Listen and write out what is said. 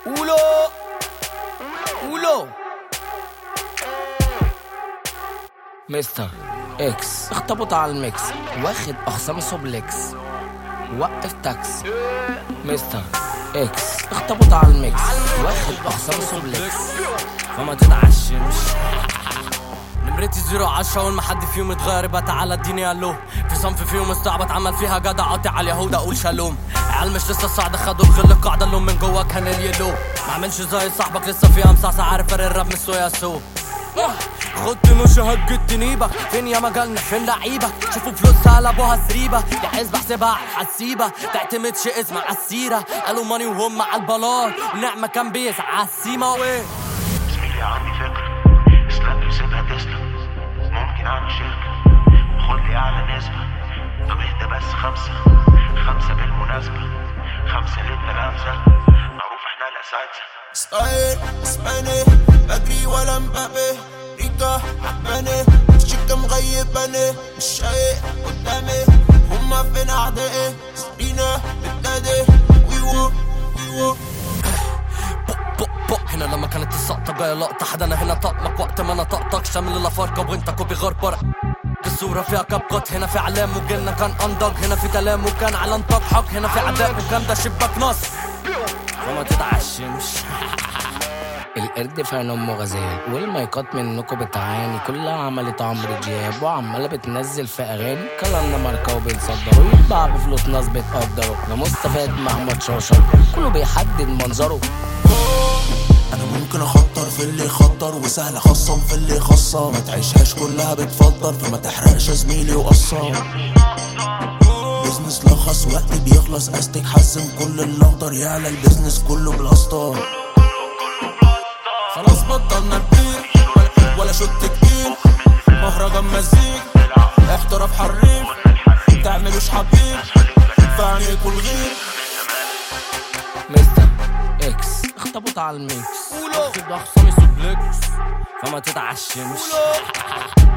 قولو قولو مستر اكس اخطبط على الميكس واخد اخصام سوبلكس وقف تاكس مستر اكس اخطبط على الميكس واخد اخصام سوبلكس فما تتعشمش نمرتي زيرو عشرة اول ما حد فيهم يتغير يبقى تعالى اديني الو في صنف فيهم استعبط عمل فيها جدع قاطع على اليهود اقول شالوم عيال مش لسه الصعدة خدوا الغل القاعدة اللي من جوا كان اليلو ما عملش زي صاحبك لسه فيها مسعسع عارف فرق الراب من السويا سو خد مش هجد نيبك فين يا مجالنا فين لعيبك شوفوا فلوس على ابوها سريبة يا حزب احسبها على الحسيبة تعتمدش اسم على السيرة قالوا ماني وهم على البلاط ونعمة كان بيسعى على السيما وايه زميلي عندي فكرة اسلام وسيبها تسلم ممكن اعمل شركة خد لي اعلى نسبة طب اهدى بس خمسة خمسة بالمناسبة خمسة للتلامذة معروف احنا الاساتذة ستايل اسباني بجري ولا مبابي ريكا عجباني الشكة مغيباني مش شايق قدامي هما فين اعدائي سرينا بتنادي ويوو ويوو بق بق هنا لما كانت السقطة جاية لقطة حدا انا هنا طقمك وقت ما انا طقطك شامل الافارقة وانت كوبي غربرة الصورة فيها كبقات هنا في اعلام وجيلنا كان اندج هنا في كلام وكان على نطاق حق هنا في عداء وكان ده شباك نصر فما تتعشمش القرد فان امه غزال والمايكات منكم بتعاني كلها عملت عمرو دياب وعماله بتنزل في اغاني كلامنا ماركه وبنصدره ويتباع بفلوس ناس بتقدره انا مستفاد محمد شاشر كله بيحدد منظره انا ممكن اخطر في اللي يخطر وسهل اخصم في اللي يخسر ما تعيشهاش كلها بتفضل فما تحرقش زميلي وقصر بيزنس لخص وقت بيخلص استك حسن كل الاخضر يعلى البيزنس كله بالاسطار خلاص بطلنا نبيع ولا, ولا شوت كتير مهرجان مزيج احتراف حريف تعملوش حبيب فعني كل غير مستر اكس اخطبط على الميكس واخد اخصامي سوبلكس فما تتعشمش